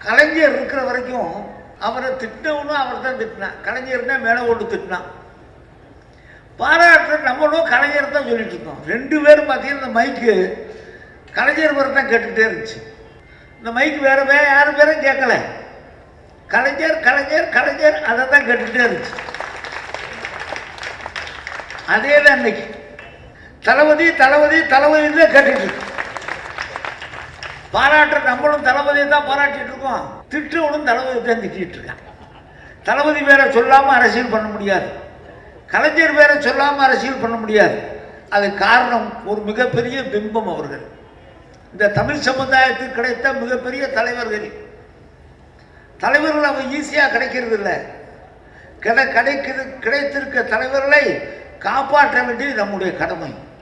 கலைஞர் இருக்கிற வரைக்கும் அவரை திட்டினவனும் அவர் தான் திட்டினான் கலைஞர் தான் மேலே ஓட்டு திட்டினான் பாராட்டுற நம்மளும் கலைஞர் தான் சொல்லிட்டு இருக்கோம் ரெண்டு பேரும் பார்த்தீங்கன்னா இந்த மைக்கு கலைஞர் பேரை தான் கேட்டுக்கிட்டே இருந்துச்சு இந்த மைக்கு வேற வேற யாரு பேரும் கேட்கல கலைஞர் கலைஞர் கலைஞர் அதை தான் கேட்டுக்கிட்டே இருந்துச்சு அதே தான் இன்னைக்கு தளபதி தளபதி தளபதி தான் கேட்டுட்டு இருக்கு பாராட்டுற நம்மளும் தளபதியை தான் பாராட்டிட்டு இருக்கோம் திட்டுவனும் தளபதி தான் திட்டிட்டு இருக்கான் தளபதி வேற சொல்லாம அரசியல் பண்ண முடியாது கலைஞர் வேற சொல்லாம அரசியல் பண்ண முடியாது அது காரணம் ஒரு மிகப்பெரிய பிம்பம் அவர்கள் இந்த தமிழ் சமுதாயத்துக்கு கிடைத்த மிகப்பெரிய தலைவர்கள் தலைவர்கள் அவங்க ஈஸியாக கிடைக்கிறது இல்லை கிடை கிடைக்கிறது கிடைத்திருக்க தலைவர்களை காப்பாற்ற வேண்டியது நம்முடைய கடமை